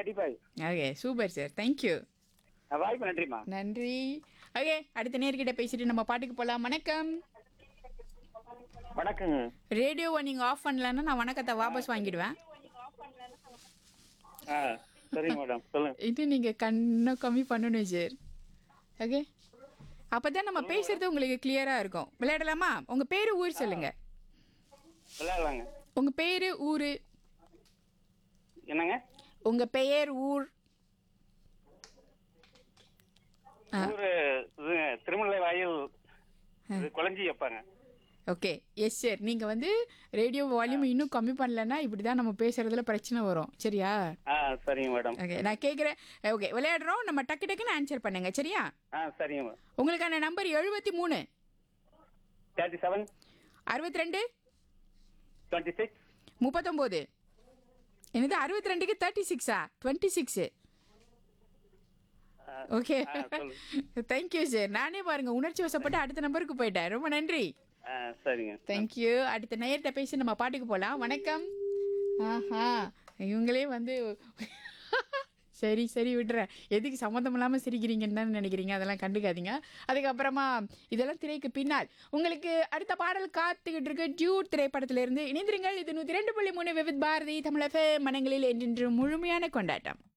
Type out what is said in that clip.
கண்டிப்பாக okay super sir thank you ah வாய்ப்பு நன்றிம்மா நன்றி ஓகே அடுத்த நேர்கிட்ட பேசிட்டு நம்ம பாட்டுக்கு போகலாம் வணக்கம் வணக்கங்க ரேடியோவை நீங்கள் ஆஃப் பண்ணலன்னா நான் வணக்கத்தை வாபஸ் வாங்கிடுவேன் ஆ சரிங்க மேடம் சொல்லுங்க இது நீங்கள் கண்ணும் கம்மி பண்ணணும் சார் ஓகே அப்போ தான் நம்ம பேசுறது உங்களுக்கு கிளியராக இருக்கும் விளையாடலாமா உங்கள் பேர் ஊர் சொல்லுங்கள் விளையாடலாங்க உங்கள் பேர் ஊர் என்னங்க உங்கள் பெயர் ஊர் ஆ. ஊரு இது திருமலை வாயில் இது குழஞ்சி வைப்பாங்க ஓகே எஸ் சார் நீங்கள் வந்து ரேடியோ வால்யூம் இன்னும் கம்மி பண்ணலன்னா இப்படி தான் நம்ம பேசுறதுல பிரச்சனை வரும் சரியா ஆ சரிங்க மேடம் ஓகே நான் கேட்குறேன் ஓகே விளையாடுறோம் நம்ம டக்கு டக்குன்னு ஆன்சர் பண்ணுங்க சரியா ஆ சரிங்க மேடம் உங்களுக்கான நம்பர் எழுபத்தி மூணு தேர்ட்டி செவன் அறுபத்தி ரெண்டு டுவெண்ட்டி சிக்ஸ் முப்பத்தொம்போது என்னது அறுபத்தி ரெண்டுக்கு தேர்ட்டி சிக்ஸா twenty six okay thank you sir நானே பாருங்க உணர்ச்சி வசப்பட்டு அடுத்த நம்பருக்கு போயிட்டேன் ரொம்ப நன்றி ஆ சரிங்க தேங்க்யூ அடுத்த நேயர்கிட்ட பேசி நம்ம பாட்டுக்கு போகலாம் வணக்கம் ஆஹா இவங்களே வந்து சரி சரி விடுறேன் எதுக்கு சம்மந்தம் இல்லாமல் சிரிக்கிறீங்கன்னு தான் நினைக்கிறீங்க அதெல்லாம் கண்டுக்காதீங்க அதுக்கப்புறமா இதெல்லாம் திரைக்கு பின்னால் உங்களுக்கு அடுத்த பாடல் காத்துக்கிட்டு இருக்கு டியூட் திரைப்படத்திலிருந்து இணைந்திருங்கள் இது நூற்றி ரெண்டு புள்ளி மூணு விவித் பாரதி தமிழக மனங்களில் என்றென்று முழுமையான கொண்டாட்டம்